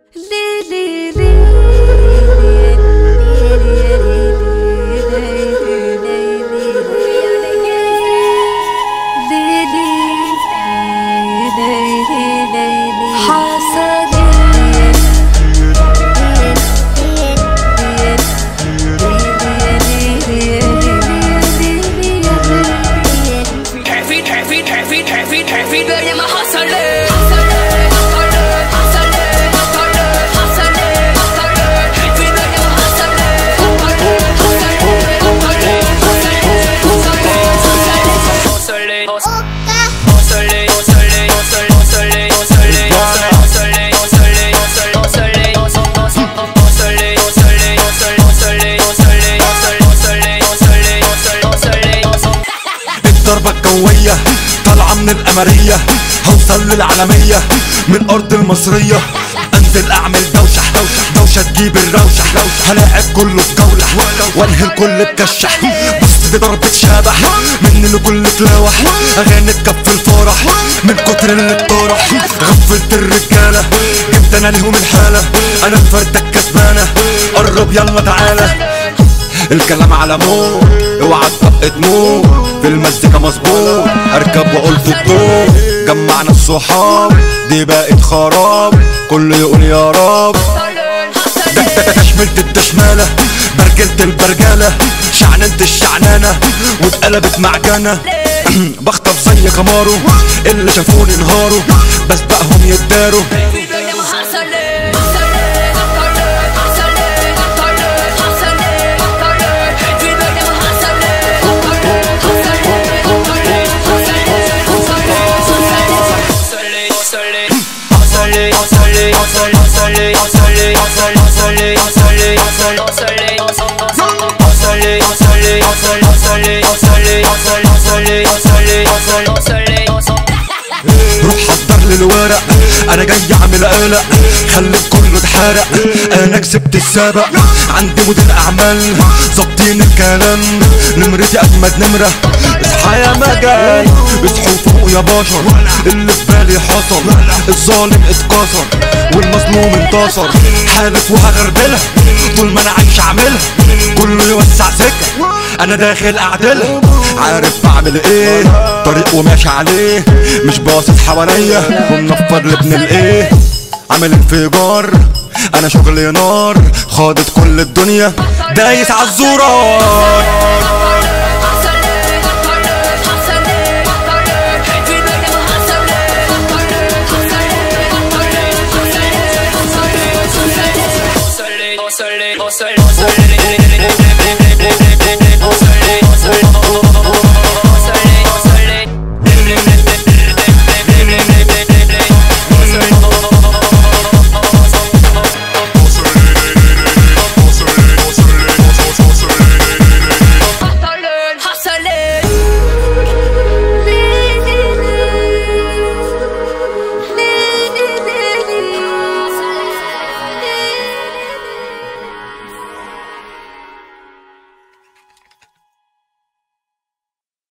Heavy, heavy, heavy, heavy, heavy, böyle mi hasarlı? الضربة الجوية طالعة من القمرية هوصل للعالمية من أرض المصرية انزل اعمل دوشة دوشة تجيب الروشة هلاعب كله في جولة وانهي الكل بكشح بص دي ضربة شبح مني لكل تلاوح اغاني تكفي الفرح من كتر اللي اتطرح غفلت الرجالة جبت انا ليهم الحالة انا الفردة الكسبانة قرب يلا تعالى الكلام على موت اوعى تطق تموت في المزيكا مظبوط اركب واقول في الضوء جمعنا الصحاب دي بقت خراب كله يقول يا رب تشملت التشمالة برجلت البرجالة شعننت الشعنانة واتقلبت معجنة بخطف زي كمارو اللي شافوني انهاروا بسبقهم يتداروا روح حضر لي الورق انا جاي اعمل قلق خلي كله اتحرق انا كسبت السبق عندي مدير اعمال ظابطين الكلام نمرتي اجمد نمره اصحى يا مجال اصحوا فوق يا بشر اللي في بالي حصل الظالم اتكسر والمظلوم انتصر حالف وهغربلها طول ما انا عايش اعملها كله يوسع سكه انا داخل اعدلها عارف بعمل ايه طريق وماشي عليه مش باصص حواليا ومنفض لابن الايه عامل انفجار انا شغلي نار خاضت كل الدنيا دايس عالزرار